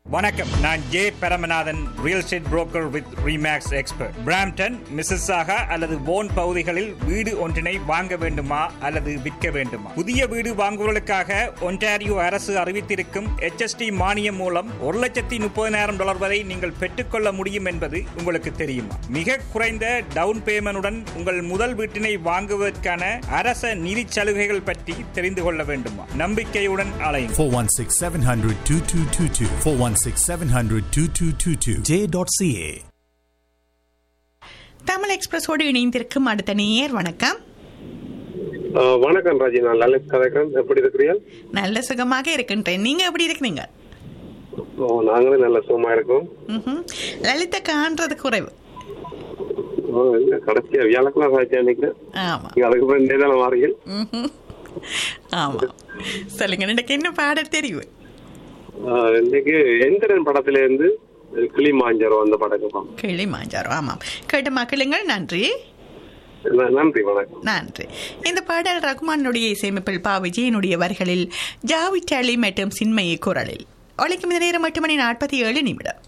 வணக்கம் நான் J Paramanathan real estate broker with Remax expert Brampton Mississauga அல்லது போன் பகுதிகளில் வீடு ஒன்றினை வாங்க வேண்டுமா அல்லது விற்க வேண்டுமா புதிய வீடு வாங்குவதற்காக ஒன்டாரியோ அரசு அறிவித்திருக்கும் HST மானியம் மூலம் ஒரு லட்சத்தி முப்பதினாயிரம் டாலர் வரை நீங்கள் பெற்றுக்கொள்ள முடியும் என்பது உங்களுக்கு தெரியுமா மிக குறைந்த டவுன் பேமெண்டுடன் உங்கள் முதல் வீட்டினை வாங்குவதற்கான அரச நிதி சலுகைகள் பற்றி தெரிந்து கொள்ள வேண்டுமா நம்பிக்கையுடன் அலையும் 416 700 2222. 416 700 2222. J.ca. தமிழ் எக்ஸ்பிரஸோடு இணைந்திருக்கும் அடுத்த நேயர் வணக்கம் ஆ, வணக்கம் ராஜி நான் லலித் கதைக்கிறேன் எப்படி இருக்கிறீங்க நல்ல சுகமாக இருக்கின்றேன் நீங்க எப்படி இருக்கிறீங்க ஓ நாங்களும் நல்ல சுகமா இருக்கோம் ம்ஹும். லலிதா காண்றது குறைவு ஓ, இல்ல கடைசியா வியாழக்கிழமை சாய்ச்சா நினைக்கிறேன் ஆமா நீங்க அதுக்கு அப்புறம் நேரம் மாறீங்க ம்ஹும். ஆமா சொல்லுங்க எனக்கு என்ன பாட தெரியும் ஆ, இன்னைக்கு எந்திரன் படத்துல இருந்து கிளி மாஞ்சரம் அந்த படக்கம் கிளி மாஞ்சாரம் ஆமாம் கேட்ட மக்களுங்கள் நன்றி நன்றி வணக்கம் நன்றி இந்த பாடல் ரகுமானுடைய இசையமைப்பில் பா விஜயனுடைய வரிகளில் ஜாவி சாலி மற்றும் சின்மயி குரலில் ஒழிக்கும் இந்த நேரம் எட்டு மணி நாற்பத்தி ஏழு நிமிடம்